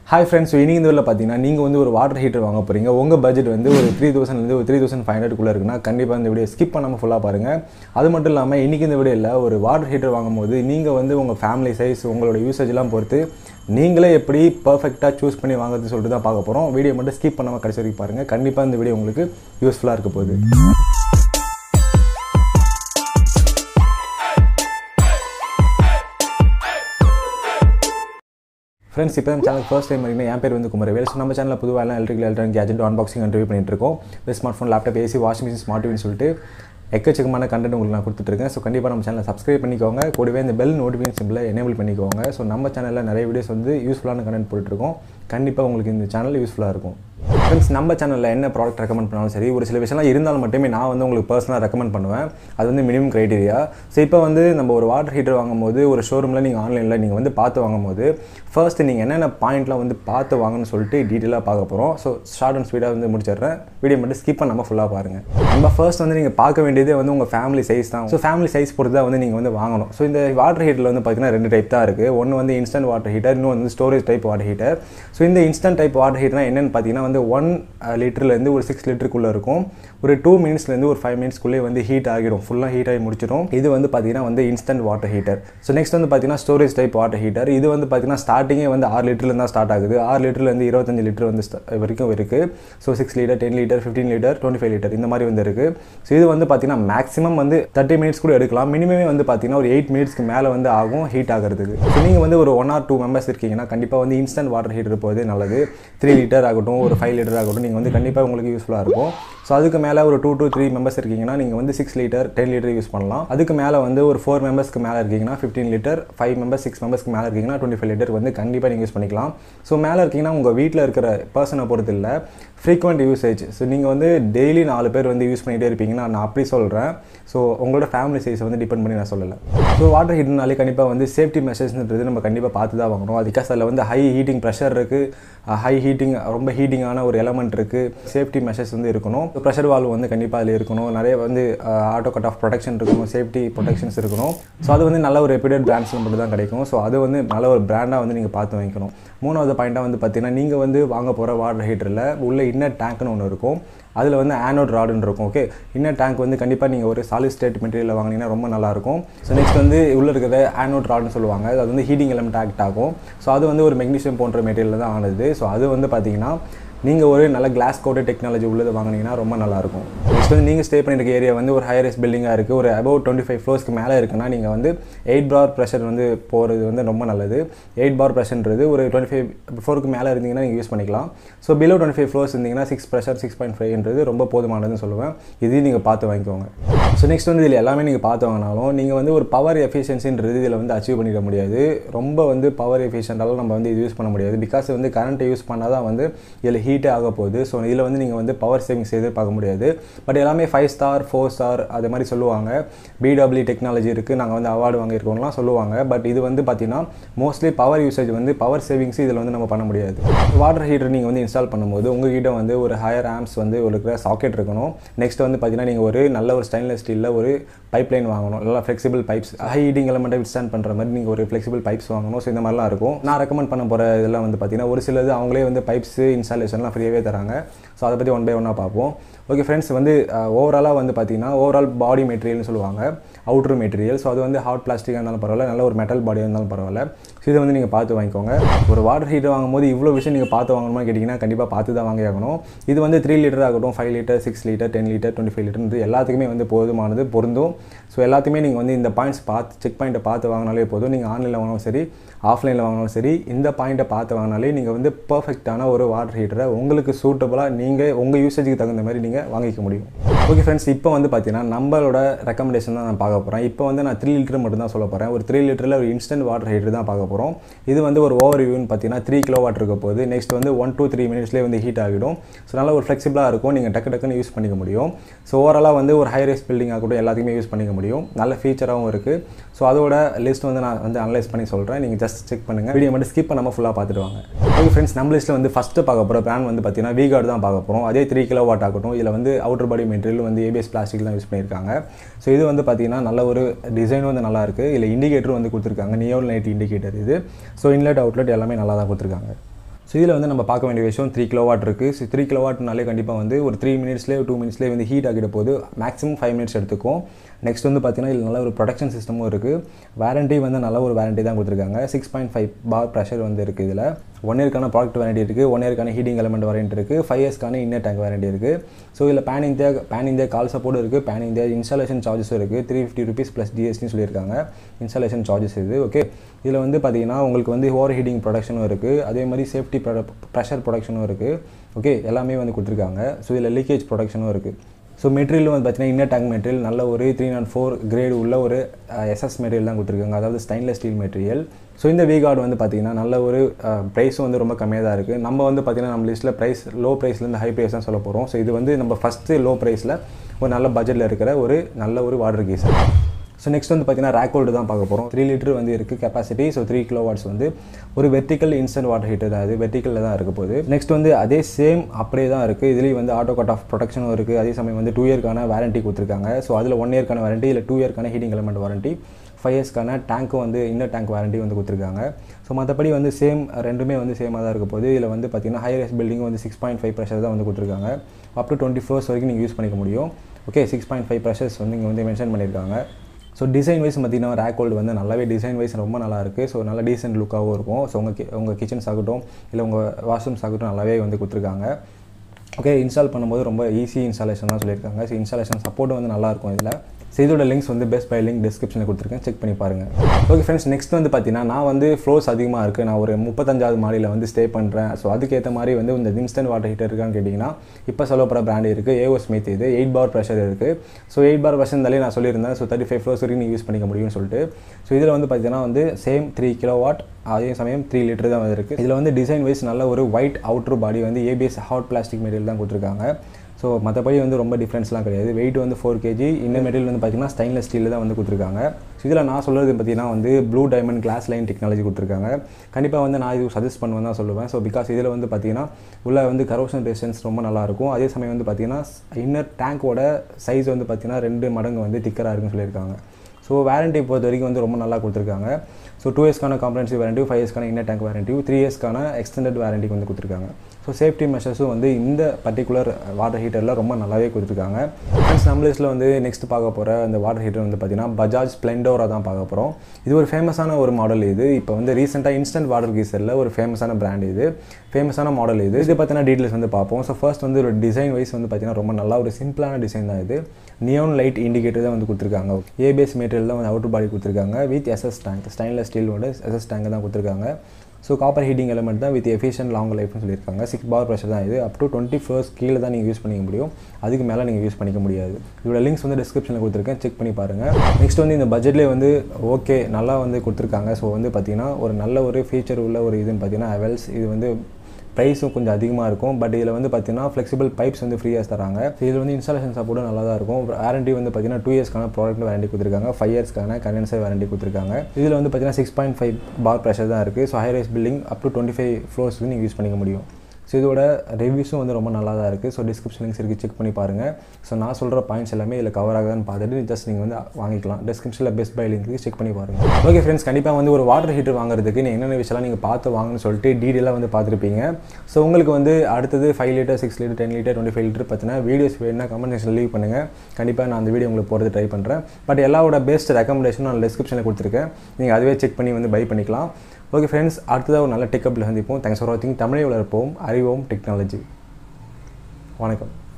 hi friends இன்னைக்கு இந்த வீடியோவில் பார்த்தீங்கன்னா நீங்கள் வந்து ஒரு வாட்டர் ஹீட்டர் வாங்க போகிறீங்க உங்கள் பட்ஜெட் வந்து ஒரு த்ரீ தௌசண்ட்லேருந்து ஒரு த்ரீ தௌசண்ட் ஃபைவ் ஹண்ட்ரட்குள்ளே இருக்குன்னா கண்டிப்பாக இந்த வீடியோ ஸ்கிப் பண்ணாமல் ஃபுல்லாக பாருங்கள் அது மட்டும் இல்லாமல் இன்றைக்கி இந்த வீடியோவில் ஒரு வாட்டர் ஹீட்டர் வாங்கும்போது நீங்கள் வந்து உங்கள் ஃபேமிலி சைஸ் உங்களோட யூசேஜ்லாம் பொறுத்து நீங்களே எப்படி பர்ஃபெக்டாக சூஸ் பண்ணி வாங்குறது சொல்லிட்டு தான் பார்க்க போகிறோம் வீடியோ மட்டும் ஸ்கிப் பண்ணாமல் கடைசி வரைக்கும் பாருங்கள் கண்டிப்பாக இந்த வீடியோ உங்களுக்கு யூஸ்ஃபுல்லாக இருக்க போகுது ஃப்ரெண்ட்ஸ் இப்போ நம்ம சேனல் ஃபர்ஸ்ட் டைம் வரீங்கன்னா என் பேர் வந்து குமரவேல் ஸோ நம்ம சேனலில் புதுவாக எல்லாம் electrical electronic gadget unboxing interview பண்ணிட்டு இருக்கோம் இந்த smart phone laptop AC washing machine smart டிவின்னு சொல்லிட்டு எக்கச்சக்கமான கண்டென்ட் உங்களுக்கு நான் கொடுத்துட்ருக்கேன் ஸோ கண்டிப்பாக நம்ம சேனலை சப்ஸ்கிரைப் பண்ணிக்கோங்க கூடவே இந்த பெல் நோட்டிஃபிகேஷன் சிம்பிளை எனேபிள் பண்ணிக்கோங்க ஸோ நம்ம சேனலில் நிறைய வீடியோஸ் வந்து யூஸ்ஃபுல்லான கண்டென்ட் போட்டுருக்கோம் கண்டிப்பாக உங்களுக்கு இந்த சேனல் யூஸ்ஃபுல்லாக இருக்கும் ஃப்ரெண்ட்ஸ் நம்ம சேனலில் என்ன ப்ராடக்ட் ரெக்கமெண்ட் பண்ணாலும் சரி ஒரு சில விஷயம்லாம் இருந்தாலும் மட்டுமே நான் வந்து உங்களுக்கு பர்சனலாக ரெக்கமெண்ட் பண்ணுவேன் அது வந்து மினிமம் க்ரைட்டீரியா ஸோ இப்போ வந்து நம்ம ஒரு வாட்டர் ஹீட்டர் வாங்கும்போது ஒரு ஷோரூமில் நீங்கள் ஆன்லைனில் நீங்கள் வந்து பார்த்து வாங்கும்போது ஃபர்ஸ்ட் நீங்கள் என்னென்ன பாயிண்ட்லாம் வந்து பார்த்து வாங்கணும்னு சொல்லிட்டு டீட்டெயிலாக பார்க்க போகிறோம் ஸோ ஷார்ட் அண்ட் ஸ்பீடாக வந்து முடிச்சிடுறேன் வீடியோ மட்டும் ஸ்கிப் பண்ணாமல் ஃபுல்லாக பாருங்கள் நம்ம ஃபர்ஸ்ட் வந்து நீங்கள் பார்க்க வேண்டியதே வந்து உங்கள் ஃபேமிலி சைஸ் தான் ஸோ ஃபேமிலி சைஸ் பொறுத்து தான் வந்து நீங்கள் வந்து வாங்கணும் ஸோ இந்த வாட்டர் ஹீட்டரில் வந்து பார்த்தீங்கன்னா ரெண்டு டைப் தான் இருக்குது ஒன்று வந்து இன்ஸ்டன்ட் வாட்டர் ஹீட்டர் இன்னும் வந்து storage type water heater so இந்த இன்ஸ்டன்ட் டைப் வாட்டர் ஹீட்டர்னா என்னென்னு பார்த்தீங்கன்னா வந்து ஒன் லிட்டர்லேருந்து ஒரு சிக்ஸ் லிட்டருக்குள்ளே இருக்கும் ஒரு டூ மினிட்ஸ்லேருந்து ஒரு ஃபைவ் மினிட்ஸ்க்குள்ளே வந்து ஹீட் ஆகிடும் ஃபுல்லாக ஹீட் ஆகி முடிச்சிடும் இது வந்து பார்த்தீங்கன்னா வந்து instant water heater so next வந்து பார்த்தீங்கன்னா ஸ்டோரேஜ் டைப் வாட்டர் ஹீட்டர் இது வந்து பார்த்தீங்கன்னா ஸ்டார்டிங்கே வந்து ஆறு லிட்டர்லேருந்து தான் ஸ்டார்ட் ஆகுது ஆறு லிட்டர்லேருந்து இருபத்தஞ்சு லிட்டர் வந்து sta- வரைக்கும் இருக்குது so six litre ten litre fifteen litre twenty five litre இந்த மாதிரி வந்து இருக்குது ஸோ இது வந்து பார்த்தீங்கன்னா மேக்ஸிமம் வந்து தேர்ட்டி மினிட்ஸ் கூட எடுக்கலாம் மினிமமே வந்து பார்த்தீங்கன்னா ஒரு எயிட் மினிட்ஸ்க்கு மேலே வந்து ஆகும் ஹீட் ஆகிறதுக்கு ஸோ நீங்கள் வந்து ஒரு ஒன் ஆர் டூ மெம்பர்ஸ் இருக்கீங்கன்னா கண்டிப்பாக வந்து இன்ஸ்டன்ட் வாட்டர் ஹீட்டர் போதே நல்லது த்ரீ லிட்டர் ஆகட்டும் ஒரு ஃபைவ் லிட்டர் ஆகட்டும் நீங்கள் வந்து கண்டிப்பாக உங்களுக்கு யூஸ்ஃபுல்லாக இருக்கும் ஸோ அதுக்கு மேலே ஒரு டூ to த்ரீ மெம்பர்ஸ் இருக்கீங்கன்னா நீங்கள் வந்து six litre ten litre use பண்ணலாம் அதுக்கு மேலே வந்து ஒரு ஃபோர் மெம்பர்ஸ்க்கு மேலே இருக்கீங்கன்னா fifteen litre five members six மெம்பர்ஸ்க்கு மேலே இருக்கீங்கன்னா டுவெண்ட்டி ஃபைவ் லிட்டர் வந்து கண்டிப்பாக நீங்கள் யூஸ் பண்ணிக்கலாம் ஸோ மேலே இருக்கீங்கன்னா உங்கள் வீட்டில் இருக்கிற பர்சனை பொறுத்து இல்லை ஃப்ரீக்வெண்ட் யூசேஜ் ஸோ நீங்கள் வந்து டெய்லி நாலு பேர் வந்து யூஸ் பண்ணிகிட்டே இருப்பீங்கன்னா நான் அப்படி சொல்கிறேன் ஸோ உங்களோட ஃபேமிலி சைஸை வந்து டிபெண்ட் பண்ணி நான் சொல்லலை ஸோ வாட்டர் ஹீட்டர்னாலே கண்டிப்பாக வந்து சேஃப்டி மெஷர்ஸ்ன்றது நம்ம கண்டிப்பாக பார்த்து தான் வாங்கணும் அதுக்காக அதில் வந்து ஹை ஹீட்டிங் ப்ரெஷர் இருக்குது ஹை ஹீட்டிங் ரொம்ப ஹீட்டிங்கான ஒரு எலமெண்ட் இருக்குது சேஃப்டி மெஷர்ஸ் வந்து இருக்கணும் ப்ரெஷர் வால்வ் வந்து கண்டிப்பாக அதில் இருக்கணும் நிறைய வந்து ஆட்டோ கட் ஆஃப் ப்ரொடெக்ஷன் இருக்கணும் சேஃப்டி ப்ரொடெக்ஷன்ஸ் இருக்கணும் ஸோ அது வந்து நல்ல ஒரு ரெப்யூட்டட் பிராண்ட்ஸில் மட்டும் தான் கிடைக்கும் ஸோ அது வந்து நல்ல ஒரு பிராண்டாக வந்து நீங்கள் பார்த்து வாங்கிக்கணும் மூணாவது பாயிண்ட்டாக வந்து பார்த்தீங்கன்னா நீங்கள் வந்து வாங்க போகிற வாட்டர் ஹீட்டரில் உள்ள இன்னர் டேங்க்னு ஒன்று இருக்கும் அதில் வந்து ஆனோட் ராடுன்னு இருக்கும் ஓகே இன்னர் டேங்க் வந்து கண்டிப்பாக நீங்கள் ஒரு சாலிட் ஸ்டேட் மெட்டீரியலில் வாங்கினீங்கன்னா ரொம்ப நல்லாயிருக்கும் ஸோ நெக்ஸ்ட் வந்து உள்ளே இருக்கிற ஆனோட் ராடுன்னு சொல்லுவாங்க அது வந்து ஹீட்டிங் எலமெண்ட் ஆக்ட் ஆகும் ஸோ அது வந்து ஒரு மெக்னீஷியம் போன்ற மெட்டீரியல் தான் ஆனது ஸோ அது வந்து பார்த்தீங்கன்னா நீங்கள் ஒரு நல்ல கிளாஸ் கோட்டட் டெக்னாலஜி உள்ளது வாங்கினீங்கன்னா ரொம்ப நல்லாயிருக்கும் நெக்ஸ்ட் வந்து நீங்கள் ஸ்டே பண்ணியிருக்க ஏரியா வந்து ஒரு ஹையரஸ் பில்டிங்காக இருக்குது ஒரு அபவுட் டுவெண்ட்டி ஃபைவ் ஃப்ளோர்ஸ்க்கு மேலே இருக்குன்னா நீங்கள் வந்து எயிட் பார் ப்ரெஷர் வந்து போகிறது வந்து ரொம்ப நல்லது எயிட் பார் ப்ரெஷர்ன்றது ஒரு டுவெண்ட்டி ஃபைவ் ஃபோருக்கு மேலே இருந்தீங்கன்னா நீங்கள் யூஸ் பண்ணிக்கலாம் so below twenty five floors இருந்தீங்கன்னா சிக்ஸ் ப்ரெஷர் சிக்ஸ் பாயிண்ட் ஃபைவ்ன்றது ரொம்ப போதுமானதுன்னு சொல்லுவேன் இதையும் நீங்கள் பார்த்து வாங்கிக்கோங்க ஸோ நெக்ஸ்ட் வந்து இதில் எல்லாமே நீங்கள் பார்த்து வாங்கினாலும் நீங்கள் வந்து ஒரு பவர் எஃபிஷியன்சின்றது இதில் வந்து அச்சீவ் பண்ணிட முடியாது ரொம்ப வந்து பவர் எஃபிஷியன்டாலும் நம்ம வந்து இது யூஸ் பண்ண முடியாது பிகாஸ் வந்து கரண்ட்டை யூஸ் பண்ணால் தான் வந்து இதில் ஹீட்டே ஆக போகுது ஸோ இதில் வந்து நீங்கள் வந்து பவர் சேவிங்ஸ் எதிர்பார்க்க முடியாது பட் எல்லாமே ஃபைவ் ஸ்டார் ஃபோர் ஸ்டார் அது மாதிரி சொல்லுவாங்க பிடபிள்யூ டெக்னாலஜி இருக்குது நாங்கள் வந்து அவார்டு வாங்கியிருக்கோம்லாம் சொல்லுவாங்க பட் இது வந்து பார்த்தீங்கன்னா மோஸ்ட்லி பவர் யூசேஜ் வந்து பவர் சேவிங்ஸ் இதில் வந்து நம்ம பண்ண முடியாது வாட்டர் ஹீட்டர் நீங்கள் வந்து இன்ஸ்டால் பண்ணும்போது உங்ககிட்ட வந்து ஒரு ஹையர் ஆம்ஸ் வந்து ஒரு இருக்கிற சாக்கெட் இருக்கணும் நெக்ஸ்ட் வந்து பார்த்தீங்கன்னா நீங்கள் ஒரு நல்ல ஒரு ஸ்டெயின்லெஸ் ஸ்டீலில் ஒரு பைப் லைன் வாங்கணும் நல்லா ஃப்ளெக்சிபிள் பைப்ஸ் ஹை ஹீட்டிங் எலமெண்ட்டை விட்ஸ்டாண்ட் பண்ணுற மாதிரி நீங்கள் ஒரு ஃப்ளெக்சிபிள் பைப்ஸ் வாங்கணும் ஸோ இந்த மாதிரிலாம் இருக்கும் நான் ரெக்கமெண்ட் பண்ண போகிற இதெல்லாம் வந்து பார்த்தீங்கன்னா ஒரு சிலது அவங்களே வந்து பைப்ஸ் இன்ஸ்டாலேஷன்லாம் ஃப்ரீயாகவே தராங்க ஸோ அதை பற்றி ஒன் பை ஒன்னாக பார்ப்போம் ஓகே ஃப்ரெண்ட்ஸ் வந்து ஓவராலாக வந்து பார்த்தீங்கன்னா ஓவரால் பாடி மெட்டீரியல்னு சொல்லுவாங்க அவுட்ரு மெட்டீரியல் ஸோ அது வந்து ஹார்ட் பிளாஸ்டிக்காக இருந்தாலும் பரவாயில்ல நல்ல ஒரு மெட்டல் பாடியாக இருந்தாலும் பரவாயில்ல ஸோ இதை வந்து நீங்கள் பார்த்து வாங்கிக்கோங்க ஒரு வாட்டர் ஹீட்டர் வாங்கும்போது இவ்வளோ விஷயம் நீங்கள் பார்த்து வாங்கணுமா கேட்டிங்கன்னா கண்டிப்பாக பார்த்து தான் வாங்கி ஆகணும் இது வந்து த்ரீ லிட்டர் ஆகட்டும் five litre six litre ten litre twenty five litre எல்லாத்துக்குமே வந்து போதுமானது பொருந்தும் ஸோ எல்லாத்தையுமே நீங்கள் வந்து இந்த பாயிண்ட்ஸ் பார்த்து செக் பாயிண்ட்டை பார்த்து வாங்கினாலே போதும் நீங்கள் ஆன்லைனில் வாங்கினாலும் சரி ஆஃப்லைனில் வாங்கினாலும் சரி இந்த பாயிண்ட்டை பார்த்து வாங்கினாலே நீங்கள் வந்து பர்ஃபெக்டான ஒரு வாட்டர் ஹீட்டரை உங்களுக்கு சூட்டபுளாக நீங்கள் உங்கள் யூசேஜுக்கு தகுந்த மாதிரி நீங்கள் வாங்கிக்க முடியும் ஓகே ஃப்ரெண்ட்ஸ் இப்போ வந்து பார்த்தீங்கன்னா நம்மளோட ரெக்கமெண்டேஷன் தான் நான் பார்க்க போகிறேன் இப்போ வந்து நான் த்ரீ லிட்டர் மட்டும் தான் சொல்ல போகிறேன் ஒரு த்ரீ லிட்டரில் ஒரு இன்ஸ்டன்ட் வாட்டர் ஹீட்டர் தான் பார்க்க போகிறோம் இது வந்து ஒரு ஓவர் வியூன்னு பார்த்தீங்கன்னா த்ரீ கிலோ வாட் இருக்க போகுது நெக்ஸ்ட் வந்து ஒன் டூ த்ரீ மினிட்ஸ்லேயே வந்து ஹீட் ஆகிடும் ஸோ நல்லா ஒரு ஃப்ளெக்சிபிளாக இருக்கும் நீங்கள் டக்கு டக்குன்னு யூஸ் பண்ணிக்க முடியும் ஸோ ஓவராலாக வந்து ஒரு ஹை ரைஸ் பில்டிங் ஆகட்டும் எல்லாத்தையுமே யூஸ் பண்ணிக்க முடியும் நல்ல ஃபீச்சராகவும் இருக்குது ஸோ அதோட லிஸ்ட் வந்து நான் வந்து அனலைஸ் பண்ணி சொல்கிறேன் நீங்கள் ஜஸ்ட் செக் பண்ணுங்கள் வீடியோ மட்டும் ஸ்கிப் பண்ணாமல் ஃபுல்லாக பார்த்துட்டு வாங்க ஓகே ஃப்ரெண்ட்ஸ் நம்ம லிஸ்ட்டில் வந்து ஃபஸ்ட்டு பார்க்க போகிற பிராண்ட் வந்து பார்த்தீங்கன்னா வீகார்டு தான் பார்க்க போகிறோம் அதே த்ரீ கிலோ வாட் ஆகட்டும் இதில் வந்து அவுட்டர் பாடி மெட்டீரியல் வந்து ஏபிஎஸ் பிளாஸ்டிக் தான் யூஸ் பண்ணியிருக்காங்க ஸோ இது வந்து பார்த்தீங்கன்னா நல்ல ஒரு டிசைன் வந்து நல்லா இருக்குது இதில் இண்டிகேட்டர் வந்து கொடுத்துருக்காங்க நியோல் லைட் இண்டிகேட்டர் இது ஸோ இன்லெட் அவுட்லெட் எல்லாமே நல்லா தான் கொடுத்துருக்காங்க ஸோ இதில் வந்து நம்ம பார்க்க வேண்டிய விஷயம் த்ரீ கிலோ வாட் இருக்குது ஸோ த்ரீ கிலோ வாட்னாலே கண்டிப்பாக வந்து ஒரு த்ரீ மினிட்ஸ்லேயே டூ மினிட்ஸ்லேயே வந்து ஹீட் ஆகிட போது மேக்ஸிமம் ஃபைவ் மினிட்ஸ் எடுத்துக்கும் நெக்ஸ்ட் வந்து பார்த்தீங்கன்னா இதில் நல்ல ஒரு ப்ரொடக்ஷன் சிஸ்டமும் இருக்குது வாரண்ட்டி வந்து நல்ல ஒரு வாரண்ட்டி தான் கொடுத்துருக்காங்க six point five bar pressure வந்து இருக்குது இதில் ஒன் இயர்க்கான ப்ராடக்ட் வாரண்ட்டி இருக்குது ஒன் இயர்க்கான ஹீட்டிங் எலமெண்ட் வாரண்ட்டி இருக்குது ஃபைவ் இயர்ஸ்க்கான இன்னர் டேங்க் வாரண்ட்டி இருக்குது ஸோ இதில் pan India pan India call support இருக்குது பேன் இந்தியா இன்ஸ்டாலேஷன் சார்ஜஸும் இருக்குது த்ரீ ஃபிஃப்டி ருபீஸ் ப்ளஸ் ஜிஎஸ்டின்னு சொல்லியிருக்காங்க இன்ஸ்டாலேஷன் சார்ஜஸ் இது ஓகே இதில் வந்து பார்த்தீங்கன்னா உங்களுக்கு வந்து ஓவர் ஹீட்டிங் ப்ரொடக்ஷனும் இருக்குது அதே மாதிரி சேஃப்டி ப்ரெஷர் ப்ரொடக்ஷனும் இருக்குது ஓகே எல்லாமே வந்து கொடுத்துருக்காங்க ஸோ இதில் லீக்கேஜ் ப்ரொடக்ஷனும் இருக்குது ஸோ மெட்டீரியல் வந்து பார்த்தீங்கன்னா இன்னர் டேங்க் மெட்டீரியல் நல்ல ஒரு த்ரீ நாட் ஃபோர் கிரேடு உள்ள ஒரு எஸ்எஸ் மெட்டீரியல் தான் கொடுத்துருக்காங்க அதாவது ஸ்டைன்லெஸ் ஸ்டீல் மெட்டீரியல் ஸோ இந்த வி கார்டு வந்து பார்த்தீங்கன்னா நல்ல ஒரு ப்ரைஸும் வந்து ரொம்ப கம்மியாக தான் இருக்குது நம்ம வந்து பார்த்தீங்கன்னா நம்ம லிஸ்ட்டில் ப்ரைஸ் லோ ப்ரைஸ்லேருந்து ஹை ப்ரைஸ் தான் சொல்ல போகிறோம் ஸோ இது வந்து நம்ம ஃபஸ்ட்டு லோ ப்ரைஸில் ஒரு நல்ல பட்ஜெட்டில் இருக்கிற ஒரு நல்ல ஒரு வாட்டர் கீசர் ஸோ நெக்ஸ்ட் வந்து பார்த்தீங்கன்னா ரேக் ஹோல்டு தான் பார்க்க போகிறோம் த்ரீ லிட்டர் வந்து இருக்குது capacity so three kilo watts வந்து ஒரு வெர்டிக்கல் இன்ஸ்டன்ட் வாட்டர் ஹீட்டர் தான் அது வெர்டிக்கலில் தான் இருக்க போகுது நெக்ஸ்ட் வந்து அதே சேம் அப்படியே தான் இருக்குது இதுலேயும் வந்து ஆட்டோ கட் ஆஃப் ப்ரொடக்ஷனும் இருக்குது அதே சமயம் வந்து டூ இயர்க்கான வாரண்ட்டி கொடுத்துருக்காங்க ஸோ அதில் ஒன் இயர்க்கான வாரண்ட்டி இல்லை டூ இயர்க்கான ஹீட்டிங் எலமெண்ட் வாரண்ட்டி ஃபைவ் இயர்ஸ்க்கான டேங்க்கும் வந்து இன்னர் டேங்க் வாரண்ட்டி வந்து கொடுத்துருக்காங்க ஸோ மற்றபடி வந்து சேம் ரெண்டுமே வந்து சேமாக தான் இருக்க போகுது இதில் வந்து பார்த்தீங்கன்னா ஹைரஸ் பில்டிங் வந்து சிக்ஸ் பாயிண்ட் ஃபைவ் ப்ரெஷர் தான் வந்து கொடுத்துருக்காங்க அப் டு டுவெண்ட்டி ஃபோர்ஸ் வரைக்கும் நீங்கள் யூஸ் பண்ணிக்க முடியும் okay six point five pressures வந்து இங்கே வந்து மென்ஷன் பண்ணியிருக்காங்க ஸோ டிசைன் வைஸ் பார்த்தீங்கன்னா ரேக் ஹோல்டு வந்து நல்லாவே டிசைன் வைஸ் ரொம்ப நல்லா இருக்குது ஸோ நல்ல டீசென்ட் லுக்காகவும் இருக்கும் ஸோ உங்கள் கி உங்கள் கிச்சன்ஸ் ஆகட்டும் இல்லை உங்கள் வாஷ்ரூம்ஸ் ஆகட்டும் நல்லாவே வந்து கொடுத்துருக்காங்க ஓகே இன்ஸ்டால் பண்ணும்போது ரொம்ப ஈஸி இன்ஸ்டாலேஷன் தான் சொல்லியிருக்காங்க ஸோ இன்ஸ்டாலேஷன் சப்போர்ட்டும் வந்து நல்லாயிருக்கும் இதில் ஸோ இதோட லிங்க்ஸ் வந்து பெஸ்ட் பை லிங்க் டிஸ்கிரிப்ஷனில் கொடுத்துருக்கேன் செக் பண்ணி பாருங்கள் ஓகே ஃப்ரெண்ட்ஸ் நெக்ஸ்ட் வந்து பார்த்தீங்கன்னா நான் வந்து ஃப்ளோர்ஸ் அதிகமாக இருக்குது நான் ஒரு முப்பத்தஞ்சாவது மாடியில் வந்து ஸ்டே பண்ணுறேன் ஸோ அதுக்கேற்ற மாதிரி வந்து இந்த இன்ஸ்டன்ட் வாட்டர் ஹீட்டர் இருக்கான்னு கேட்டிங்கன்னா இப்போ சொல்லப்படுற பிராண்ட் இருக்குது ஏஓ ஸ்மித் இது எயிட் பார் ப்ரெஷர் இருக்குது ஸோ எயிட் பார் ப்ரெஷர் இருந்தாலே நான் சொல்லியிருந்தேன் ஸோ தேர்ட்டி ஃபைவ் ஃப்ளோர்ஸ் வரைக்கும் நீங்கள் யூஸ் பண்ணிக்க முடியும்னு சொல்லிட்டு ஸோ இதில் வந்து பார்த்தீங்கன்னா வந்து சேம் த்ரீ கிலோ வாட் அதே சமயம் த்ரீ லிட்டர் தான் வந்து இருக்குது இதில் வந்து டிசைன் வைஸ் நல்ல ஒரு ஒயிட் அவுட்ரு பாடி வந்து ஏபிஎஸ் ஹாட் பிளாஸ்டிக் மெட்டீரியல் தான் கொடுத்துருக்காங்க ஸோ மற்றபடி வந்து ரொம்ப டிஃப்ரென்ஸ்லாம் கிடையாது வெயிட் வந்து ஃபோர் கேஜி இந்த மெட்டீரியல் வந்து பார்த்தீங்கன்னா ஸ்டைன்லெஸ் ஸ்டீலில் தான் வந்து கொடுத்துருக்காங்க ஸோ இதில் நான் சொல்கிறது பார்த்தீங்கன்னா வந்து blue diamond glass line technology கொடுத்துருக்காங்க கண்டிப்பாக வந்து நான் இது சஜஸ்ட் பண்ணுவேன் தான் சொல்லுவேன் ஸோ பிகாஸ் இதில் வந்து பார்த்தீங்கன்னா உள்ள வந்து கரோஷன் ரெசிஸ்டன்ஸ் ரொம்ப நல்லாயிருக்கும் அதே சமயம் வந்து பார்த்தீங்கன்னா இன்னர் டேங்கோட சைஸ் வந்து பார்த்தீங்கன்னா ரெண்டு மடங்கு வந்து திக்கராக இருக்குன்னு சொல்லியிருக்காங்க ஸோ வாரண்ட்டி பொறுத்த வரைக்கும் வந்து ரொம்ப நல்லா கொடுத்துருக்காங்க ஸோ டூ இயர்ஸ்க்கான காம்ப்ரன்சிவ் வாரண்ட்டி ஃபைவ் இயர்ஸ்க்கான இன்னர் டேங்க் வாரண்ட்டி த்ரீ இயர்ஸ்க்கான எக்ஸ்டெண்டட் வாரண்ட்டி வந்து கொடுத்துருக்காங்க ஸோ சேஃப்டி மெஷர்ஸும் வந்து இந்த பர்டிகுலர் வாட்டர் ஹீட்டரில் ரொம்ப நல்லாவே கொடுத்துருக்காங்க ஃப்ரெண்ட்ஸ் நம்ம லிஸ்ட்டில் வந்து நெக்ஸ்ட் பார்க்க போகிற அந்த வாட்டர் ஹீட்டர் வந்து பார்த்தீங்கன்னா பஜாஜ் ஸ்ப்ளெண்டோரா தான் பார்க்க போகிறோம் இது ஒரு ஃபேமஸான ஒரு மாடல் இது இப்போ வந்து ரீசெண்டாக இன்ஸ்டன்ட் வாட்டர் கீசரில் ஒரு ஃபேமஸான பிராண்ட் இது ஃபேமஸான மாடல் இது இது பற்றின டீட்டெயில்ஸ் வந்து பார்ப்போம் ஸோ ஃபர்ஸ்ட் வந்து ஒரு டிசைன் வைஸ் வந்து பார்த்தீங்கன்னா ரொம்ப நல்லா ஒரு சிம்பிளான டிசைன் தான் இது நியோன் லைட் இண்டிகேட்டர் தான் வந்து கொடுத்துருக்காங்க ஏபிஎஸ் மெட்டீரியல் தான் வந்து அவுட்டர் பாடி கொடுத்துருக்காங்க வித் எஸ்எஸ் டேங்க் ஸ்டைன்லெஸ் ஸ்டீலோட எஸ்எஸ் டேங்க் தான் கொடுத்துருக்காங்க ஸோ காப்பர் ஹீட்டிங் எலமெண்ட் தான் வித் எஃபிஷியன்ட் லாங் லைஃப்னு சொல்லியிருக்காங்க சிக்ஸ் பார் ப்ரெஷர் தான் இது அப் டு டுவெண்ட்டி ஃபர்ஸ்ட் கீழே தான் நீங்கள் யூஸ் பண்ணிக்க முடியும் அதுக்கு மேலே நீங்கள் யூஸ் பண்ணிக்க முடியாது இதோட லிங்க்ஸ் வந்து டிஸ்கிரிப்ஷனில் கொடுத்துருக்கேன் செக் பண்ணி பாருங்கள் நெக்ஸ்ட் வந்து இந்த பட்ஜெட்லேயே வந்து ஓகே நல்லா வந்து கொடுத்துருக்காங்க ஸோ வந்து பார்த்தீங்கன்னா ஒரு நல்ல ஒரு ஃபீச்சர் உள்ள ஒரு இதுன்னு பார்த்தீங்கன்னா அவெல்ஸ் இது வந்து ப்ரைஸும் கொஞ்சம் அதிகமாக இருக்கும் பட் இதில் வந்து பார்த்தீங்கன்னா ஃப்ளெக்சிபிள் பைப்ஸ் வந்து ஃப்ரீயாக தராங்க ஸோ இதில் வந்து இன்ஸ்டாலேஷன் சப்போர்ட்டும் நல்லா தான் இருக்கும் வாரண்ட்டி வந்து பார்த்தீங்கன்னா டூ இயர்ஸ்க்கான ப்ராடக்ட் வாரண்ட்டி கொடுத்துருக்காங்க ஃபைவ் இயர்ஸ்க்கான கண்டென்சர் வாரண்ட்டி கொடுத்துருக்காங்க இதில் வந்து பார்த்தீங்கன்னா six point five bar pressure தான் இருக்குது so high rise building up to twenty five ஃப்ளோர்ஸ்க்கு நீங்கள் யூஸ் பண்ணிக்க முடியும் ஸோ இதோட ரிவ்யூஸும் வந்து ரொம்ப நல்லா தான் இருக்குது ஸோ டிஸ்கிரிப்ஷன் லிங்க்ஸ் இருக்குது செக் பண்ணி பாருங்கள் ஸோ நான் சொல்கிற பாயிண்ட்ஸ் எல்லாமே இதில் கவர் ஆகுதான்னு பார்த்துட்டு ஜஸ்ட் நீங்கள் வந்து வாங்கிக்கலாம் டிஸ்கிரிப்ஷனில் பெஸ்ட் பை லிங்க் செக் பண்ணி பாருங்கள் ஓகே ஃப்ரெண்ட்ஸ் கண்டிப்பாக வந்து ஒரு வாட்டர் ஹீட்டர் வாங்குறதுக்கு நீங்கள் என்னென்ன விஷயம்லாம் நீங்கள் பார்த்து வாங்கணும்னு சொல்லிட்டு டீடெயிலாக வந்து பார்த்துருப்பீங்க ஸோ உங்களுக்கு வந்து அடுத்தது five litre six litre ten litre twenty five litre பற்றின வீடியோஸ் வேணும்னா கமெண்ட் செக்ஷன் லீவ் பண்ணுங்கள் கண்டிப்பாக நான் அந்த வீடியோ உங்களுக்கு போகிறது ட்ரை பண்ணுறேன் பட் எல்லாவோட பெஸ்ட் ரெக்கமெண்டேஷன் நான் டிஸ்கிரிப்ஷனில் கொடுத்துருக்கேன் நீங்கள் அதுவே செக் பண்ணி வந்து பை பண்ணிக்கலாம் ஓகே ஃப்ரெண்ட்ஸ் அடுத்ததாக ஒரு நல்ல டெக்கப்பில் சந்திப்போம் தேங்க்ஸ் ஃபார் வாட்சிங் தமிழை வளர்ப்போம் அறிவோம் டெக்னாலஜி வணக்கம்